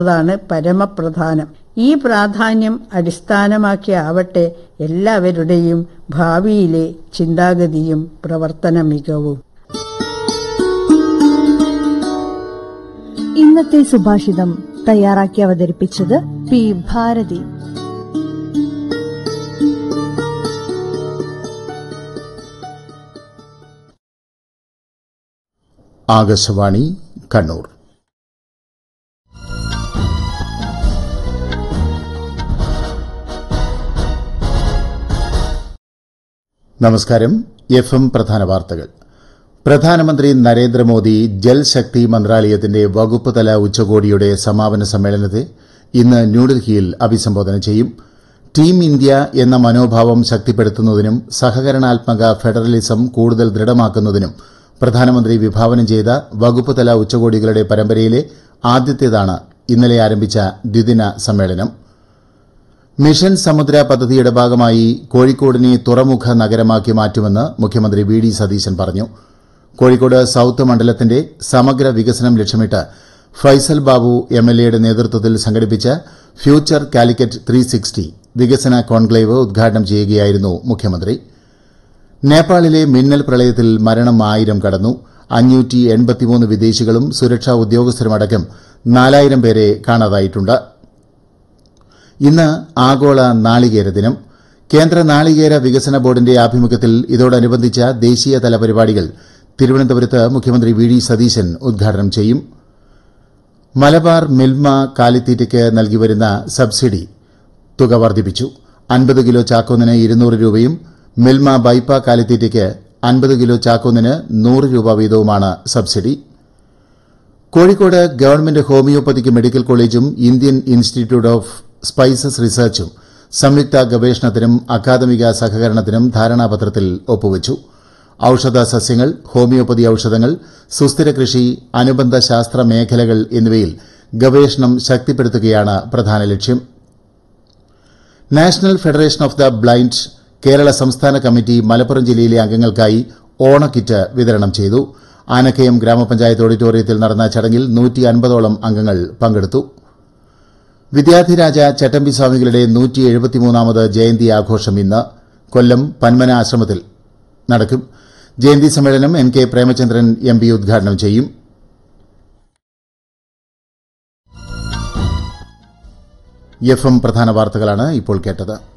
താണ് പരമപ്രധാനം ഈ പ്രാധാന്യം അടിസ്ഥാനമാക്കിയാവട്ടെ എല്ലാവരുടെയും ഭാവിയിലെ ചിന്താഗതിയും പ്രവർത്തന മികവും ഇന്നത്തെ സുഭാഷിതം തയ്യാറാക്കി അവതരിപ്പിച്ചത് പി ഭാരതി ആകാശവാണി കണ്ണൂർ നമസ്കാരം എഫ് എം പ്രധാന വാർത്തകൾ പ്രധാനമന്ത്രി നരേന്ദ്രമോദി ജൽശക്തി മന്ത്രാലയത്തിന്റെ വകുപ്പ് തല ഉച്ചകോടിയുടെ സമാപന സമ്മേളനത്തെ ഇന്ന് ന്യൂഡൽഹിയിൽ അഭിസംബോധന ചെയ്യും ടീം ഇന്ത്യ എന്ന മനോഭാവം ശക്തിപ്പെടുത്തുന്നതിനും സഹകരണാത്മക ഫെഡറലിസം കൂടുതൽ ദൃഢമാക്കുന്നതിനും പ്രധാനമന്ത്രി വിഭാവനം ചെയ്ത വകുപ്പ് തല ഉച്ചകോടികളുടെ പരമ്പരയിലെ ആദ്യത്തേതാണ് ഇന്നലെ ആരംഭിച്ച ദ്വിദിന സമ്മേളനം മിഷൻ സമുദ്ര പദ്ധതിയുടെ ഭാഗമായി കോഴിക്കോടിനെ തുറമുഖ നഗരമാക്കി മാറ്റുമെന്ന് മുഖ്യമന്ത്രി വി ഡി സതീശൻ പറഞ്ഞു കോഴിക്കോട് സൌത്ത് മണ്ഡലത്തിന്റെ സമഗ്ര വികസനം ലക്ഷ്യമിട്ട് ഫൈസൽ ബാബു എം എൽ എയുടെ നേതൃത്വത്തിൽ സംഘടിപ്പിച്ച ഫ്യൂച്ചർ കാലിക്കറ്റ് ത്രീ സിക്സ്റ്റി വികസന കോൺക്ലേവ് ഉദ്ഘാടനം ചെയ്യുകയായിരുന്നു മുഖ്യമന്ത്രി നേപ്പാളിലെ മിന്നൽ പ്രളയത്തിൽ മരണം ആയിരം കടന്നു അഞ്ഞൂറ്റി എൺപത്തിമൂന്ന് വിദേശികളും സുരക്ഷാ ഉദ്യോഗസ്ഥരുമടക്കം നാലായിരം പേരെ കാണാതായിട്ടുണ്ട് ഇന്ന് ആഗോള നാളികേര ദിനം കേന്ദ്ര നാളികേര വികസന ബോർഡിന്റെ ആഭിമുഖ്യത്തിൽ ഇതോടനുബന്ധിച്ച ദേശീയതല പരിപാടികൾ തിരുവനന്തപുരത്ത് മുഖ്യമന്ത്രി വി ഡി സതീശൻ ഉദ്ഘാടനം ചെയ്യും മലബാർ മിൽമ കാലിത്തീറ്റയ്ക്ക് നൽകിവരുന്ന സബ്സിഡി തുക വർദ്ധിപ്പിച്ചു അൻപത് കിലോ ചാക്കോന്നിന് ഇരുന്നൂറ് രൂപയും മിൽമ ബൈപ്പ കാലിത്തീറ്റയ്ക്ക് അൻപത് കിലോ ചാക്കോന്നിന് നൂറ് രൂപ വീതവുമാണ് subsidy Kozhikode government homoeopathic medical കോളേജും ഇന്ത്യൻ ഇൻസ്റ്റിറ്റ്യൂട്ട് ഓഫ് സ്പൈസസ് റിസർച്ചും സംയുക്ത ഗവേഷണത്തിനും അക്കാദമിക സഹകരണത്തിനും ധാരണാപത്രത്തിൽ ഒപ്പുവച്ചു ഔഷധ സസ്യങ്ങൾ ഹോമിയോപ്പതി ഔഷധങ്ങൾ സുസ്ഥിര കൃഷി അനുബന്ധ ശാസ്ത്ര മേഖലകൾ എന്നിവയിൽ ഗവേഷണം ശക്തിപ്പെടുത്തുകയാണ് പ്രധാന ലക്ഷ്യം national federation of the blind Kerala സംസ്ഥാന കമ്മിറ്റി മലപ്പുറം ജില്ലയിലെ അംഗങ്ങൾക്കായി ഓണക്കിറ്റ് വിതരണം ചെയ്തു ആനക്കയം ഗ്രാമപഞ്ചായത്ത് ഓഡിറ്റോറിയത്തിൽ നടന്ന ചടങ്ങിൽ നൂറ്റി അൻപതോളം അംഗങ്ങൾ പങ്കെടുത്തു വിദ്യാധിരാജ ചട്ടമ്പി സ്വാമികളുടെ നൂറ്റി എഴുപത്തിമൂന്നാമത് ജയന്തി ആഘോഷം ഇന്ന് കൊല്ലം പന്മന ആശ്രമത്തിൽ നടക്കും ജയന്തി സമ്മേളനം N K Premachandran M P ഉദ്ഘാടനം ചെയ്യും എഫ് എം പ്രധാന വാർത്തകളാണ് ഇപ്പോൾ കേട്ടത്